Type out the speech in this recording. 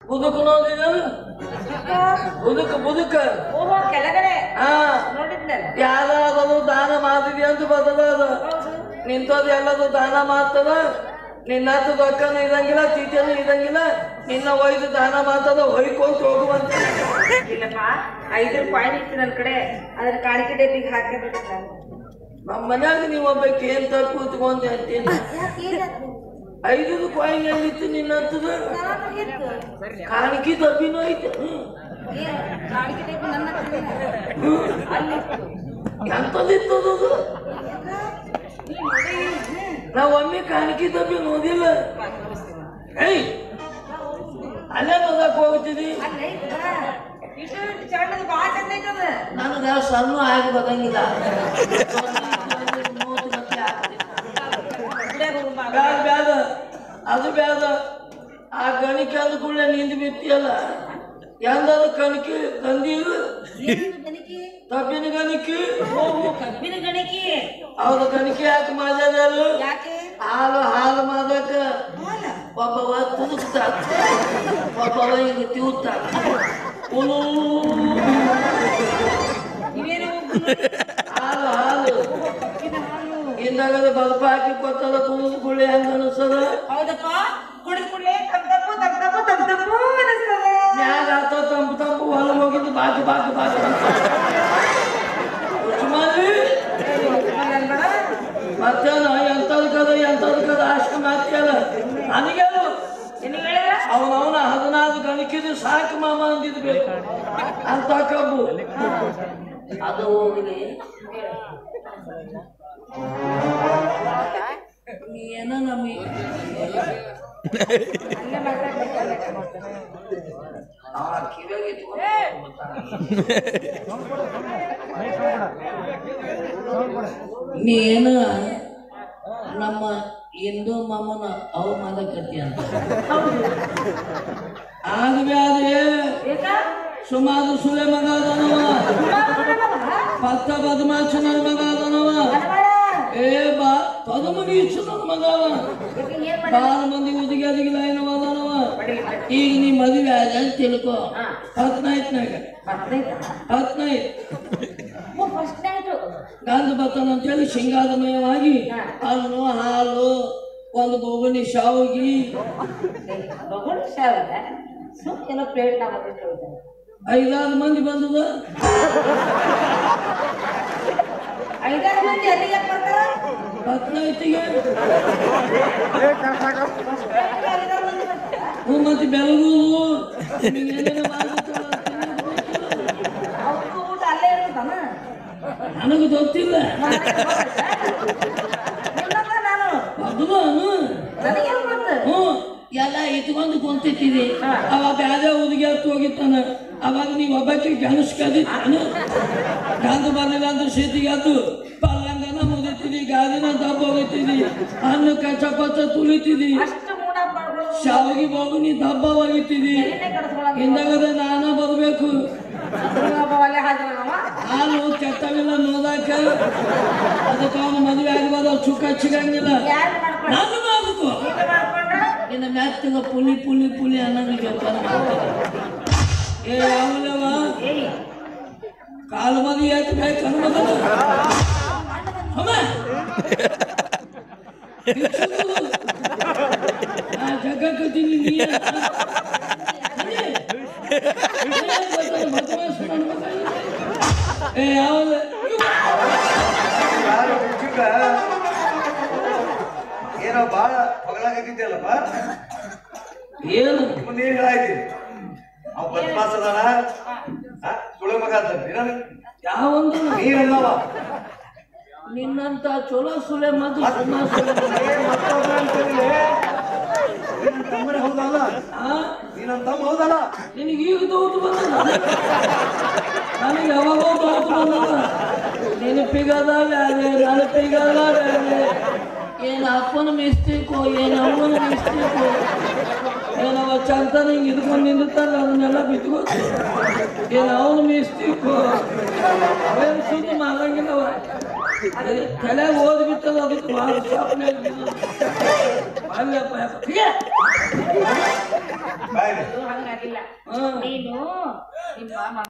ಬುದುಕ ನೋಡಿದ ಬುದುಕ ಬುದುಕ ಓಹೋ ಕೆಳಗಡೆ ಹಾ ನೋಡಿದ್ನಲ್ಲ ಯಾವ್ದಾದ್ರು ದಾನ ಮಾಡಿದ್ವಿ ಅಂತ ಬದಲಾದ ನಿಂತೋದು ಎಲ್ಲದು ದಾನ ಮಾಡ್ತದ ನಿನ್ನ ಹತ್ತು ರೊಕ್ಕನು ಇದಂಗಿಲ್ಲ ತೀಟನು ಇದಂಗಿಲ್ಲ ನಿನ್ನ ಒಯ್ದು ದಾನ ಮಾಡ್ತದ ಹೊಯ್ಕೊಂತ ಹೋಗುವಂತ ಇಲ್ಲಪ್ಪ ಐದು ಕಾಯಿನ್ ಇತ್ತು ನನ್ನ ಕಡೆ ಅದ್ರ ಕಾಣಿಕೆ ಡಬ್ಬಿಗೆ ಹಾಕಬೇಕು ನಾನು ನಮ್ಮ ಮನ್ಯಾಗ ನೀವು ಒಬ್ಬಕ್ಕೆ ಏನ್ ತಪ್ಪು ಕೂತ್ಕೊಂಡೆ ಅಂತೀನಿ ಐದು ಕಾಯಿನ್ ಎಲ್ಲಿತ್ತು ನಿನ್ನ ಹತ್ತದ ಕಾಣಿಕೆ ತಪ್ಪಿನೂ ಐತೆ ಕಾಣಿಕೆ ಡಬ್ಬಿ ನನ್ನ ಹತ್ರ ಅಲ್ಲಿ ಎಂತದಿತ್ತದು ನಾವ್ ಒಮ್ಮೆ ಕಾಣಿಕೆ ತಪ್ಪಿ ನೋಡಿಲ್ಲ ಏಯ್ ಅಲ್ಲೇ ನೋದಕ್ ಹೋಗ್ತೀನಿ ಅಲ್ಲೇ ಇತ್ತಲ್ಲ. ಇಷ್ಟು ಚಂದದ ಭಾಳ ಚಂದ ಐತದ ನನಗ ಸಣ್ಣ ಆಗಿ ಬರಂಗಿಲ್ಲ ಮೂವತ್ತು ಗಂಟೆ ಆಗ್ತದೆ. ಗುಡಿಯಾಗ ಹೋಗುಂಬ. ಬ್ಯಾಡ ಬ್ಯಾಡ ಅದು ಬ್ಯಾಡ ಆ ಗಣಿಕೆ ಅಂದ ಕೂಡಲೇ ನಿಂದು ಬಿತ್ತಿಯಲ್ಲ ಎಂದಾದ್ರು ಕಣಿಕೆ ಕಂದೀರು ಏನದು ಗಣಿಕೆ? ತಪ್ಪಿನ ಗಣಿಕೆ ಓಹೋ ಕಬ್ಬಿನ ಗಣಿಕೆ ಅವ್ರ ಗಣಿಕೆ ಯಾಕೆ ಮಾಡ್ಯಾರ ಯಾಕೆ ಹಾಲು ಹಾಲು ಮಾಡಕ ಹಾಲ ಒಬ್ಬವ ತುದುಕ್ತಾರ ಒಬ್ಬವ ಹಿಂಗ ತಿವುತ್ತಾರ ನೀವೇನು ಹಾಲು ಹಾಲು ಕಬ್ಬಿನ ಹಾಲು ಹಿಂದಾಗದ ಬಲ್ಪ ಹಾಕಿ ಕೊತ್ತದ ಕುಡಿದು ಕುಳ್ಳಿ ಹೆಂಗ ಅನಿಸ್ತದ ಹೌದಪ್ಪ ಕುಡಿದ ಕೂಡಲೇ ತಪ್ಪು ತಪ್ಪು ತಪ್ಪು ತಪ್ಪು ತಪ್ಪು ತಪ್ಪು ಅನಿಸ್ತದೆ ಮ್ಯಾಗ ಆತ ತಂಪು ತಂಪು ಹೊಲ ಹೋಗಿದ್ದು ಬಾಕಿ ಬಾಕಿ ಬಾಕಿ ಉಚ್ಮಾಲಿ ಮತ್ತೇನ ಎಂತದಕ್ಕದ ಎಂತದಕ್ಕದ ಅಷ್ಟು ಮಾತಿಯಲ್ಲ ನನಗೇನು ನಿನಗೆ ಹೇಳಿದ್ರ ಅವನವನ ಹದಿನಾರು ಗಣಕಿದು ಸಾಕು ಮಾಮ ಅಂದಿದ್ ಬೇಕು ಅಂತ ಕಬ್ಬು ಅದು ಹೋಗ್ಲಿ ನೀ ಏನೋ ನಮಗೆ ಅಲ್ಲೇ ಮಾತಾಡ್ಬೇಕು ಆ ಕಿವಿಯಾಗ ಇಟ್ಕೊಂಡು ನೀ ಏನ ನಮ್ಮ ಹಿಂದೂ ಮಾಮನ ಅವಮಾನಕತಿ ಅಂತ ಆಗಬ್ಯಾದ್ರೆ ಏಕ ಸುಮಾರು ಸುಳೆ ಮಗ ಅದನವ ಪತ್ತ ಬದಮಾಚ ನನ್ನ ಮಗ ಅದನವ ಏ ಬಾ ಪದಮಗೀಚು ನನ್ನ ಮಗ ಅವ ಏನ್ ಮಾಡಿ ಬಾಳ ಮಂದಿ ಉದಿಗೆ ಅದಿಗಿಲ್ಲ ಏನವ ಅದನವ ಈಗ ನೀ ಮದುವೆ ಆದ ಅಂತ ತಿಳ್ಕೊ ಹತ್ನಾಯ್ತನಾಗ ಹತ್ನಾಯ್ತು ಫಸ್ಟ್ ನೈಟ್ ಗಂಧ ಬತ್ತನ ಅಂತೇಳಿ ಶೃಂಗಾರಮಯವಾಗಿ ಹಣ್ಣು ಹಾಲು ಒಂದು ಬೋಗಣಿ ಶಾವಿಗೆ ಬಗುಳ್ ಶಾವಲ್ಲ ಸುಮ್ ಏನೋ ಪ್ಲೇಟ್ ನಾಗ ಬಂದಿಟ್ಟು ಐದಾರು ಮಂದಿ ಬಂದದ ಐದಾರು ಮಂದಿ ಅಲ್ಲಿಗೆ ಬರ್ತಾರ ಹತ್ನಾಯ್ತಿಗೆ ಫಸ್ಟ್ ನೈಟ್ ಐದಾರು ಮಂದಿ ಬರ್ತಾರ ಹ್ಞೂ ಮತ್ತೆ ಬೆಳಗುದು ನಿಮ್ಗೇನೇನೋ ಮಾಡ್ಬಿಟ್ಟಾರ ಅಂತ ಅವ್ರು ಊಟ ಅಲ್ಲೇ ಇರ್ತಾನ ನನಗೆ ಗೊತ್ತಿಲ್ಲ ನಿನ್ನಂತ ನಾನು ಅದು ನನಗೇನು ಗೊತ್ತು ಹ್ಞೂ ಎಲ್ಲ ಇಟ್ಕೊಂಡು ಕುಂತಿದ್ದೀರಿ ಅವ ಬ್ಯಾದೆ ಹುಡುಗಿ ಹತ್ತು ಹೋಗಿತ್ತಾನ ಅವಾಗ ನೀವು ಒಬ್ಬಕ್ಕೆ ಗಣಸ್ ಕದಿತ್ತಾನು ಗಂಧ ಬರಲಿಲ್ಲ ಅಂದ್ರೆ ಶೀತಿಗೆ ಅದು ಪಲ್ಲಂಗನ ಮುಗಿತಿದಿ ಗಾದಿನ ದಬ್ಬ ಹೋಗಿತಿದಿ ಹಣ್ಣು ಕಚ್ಚ ಪಚ್ಚ ತುಳಿತಿದಿ ಅಷ್ಟು ಮೂಡ ಮಾಡ್ಬೋದು ಶಾವಿಗೆ ಹೋಗು ನೀ ದಬ್ಬ ಹೋಗಿತಿದಿ ಎಣ್ಣೆ ಕಡಿಸ್ಕೊಳಂಗಿಲ್ಲ ಹಿಂದಾಗದ ನಾನ ಬರಬೇಕು ಒಬ್ಬ ಅಲ್ಲೇ ಹಾಜರ ನಾವ ಹಾಲು ಕೆಟ್ಟವಿಲ್ಲ ನೋದಾಕ ಅದಕ್ಕೆ ಅವನು ಮದುವೆ ಆಗಬಾರ್ದು ಚುಕ್ಕ ಸಿಗಂಗಿಲ್ಲ ಯಾರು ಮಾಡ್ಕೊಂಡು ನಾನು ಮಾಡ್ಬೇಕು ನೀನು ಮಾಡ್ಕೊಂಡ್ರ ಇನ್ನು ಮ್ಯಾತ್ತಿಗ ಪುಲಿ ಪುಲಿ ಪುಲಿ ಅನ್ನಂಗೆ ಜೋಪಾನ ಮಾಡ್ತಾರೆ ಏ ಯಾವಲ್ಲವ ಏಯ್ ಕಾಲು ಮದಿ ಎತ್ತು ಬೇಕು ಅನ್ಬೋದಲ್ಲ ಅಮ್ಮ ಆ ಜಗ್ಗ ಕತ್ತೀನಿ ನೀ ಅಂತ. ಅದೇ. ಏನ್ ಗೊತ್ತಲ್ಲ, ಮತ್ತೆ ವಾಸನೆ ಮಾಡ್ಬೇಕಾಗಿಲ್ಲ. ಏ ಯಾವಲ್ಲ ಯಾರು ಹುಚ್ಚುಗ? ಏನೋ ಬಾಳ ಹೊಗಳಾಗತ್ತಿದ್ದಲ್ಲಪ್ಪ ಏನು ಮುಂದೆ ಏನ್ ಹೇಳಾಯ್ತಿ ಅವ್ ಬದ್ಮಾಸ್ ಅದಾನ ಆ, ಸುಳೆ ಮಗ ಅಂತ ಯಾವೊಂದು ನೀನಲ್ಲವ ನಿನ್ನಂತ ಚೊಲೋ ಸುಳೆ ಮದ್ದು ಸುಮ್ಮ ಸುಳೆ ತಮ್ಮನೇ ಹೌದಲ್ಲ ಆ ನೀನಂತ ತಮ್ಮ ಹೌದಲ್ಲ ನಿನಗೆ ಈಗ ದೌತು ಬಂದದ ನನಗೆ ಯಾವಾಗ ದೌತು ಬಂದದ ನೆನಪಿಗದ ಬ್ಯಾರೆ ನೆನಪಿಗದ ಬ್ಯಾರೆ ಏನು ಅಪ್ಪನ ಮಿಸ್ಟೇಕು ಏನು ಅವನ ಮಿಸ್ಟೇಕು ಏನವ ಚಂತನ ಹಿಂಗೆ ಇದ್ಕೊಂಡು ನಿಂದಿರ್ತಾನೆ ಅದನ್ನೆಲ್ಲ ಬಿಟ್ಕೋ ಏನು ಅವನ ಮಿಸ್ಟೇಕು ಅವೇನು ಸುದ್ದಿ ಮಾಡಂಗಿಲ್ಲವ ತಲೆ ಓದ್ ಬಿಟ್ಟದ ಅದಕ್ಕೆ ಭಾಳ ಶಾಪ್ನೆ ಅಲ್ಲಪ್ಪ ಯಪ್ಪ. ಹೀಗೆ. ಬಾಯ್ಲಿ ಹಂಗಾಗಿಲ್ಲ ಹ್ಮ್. ನೀನು ನಿಮ್ಮ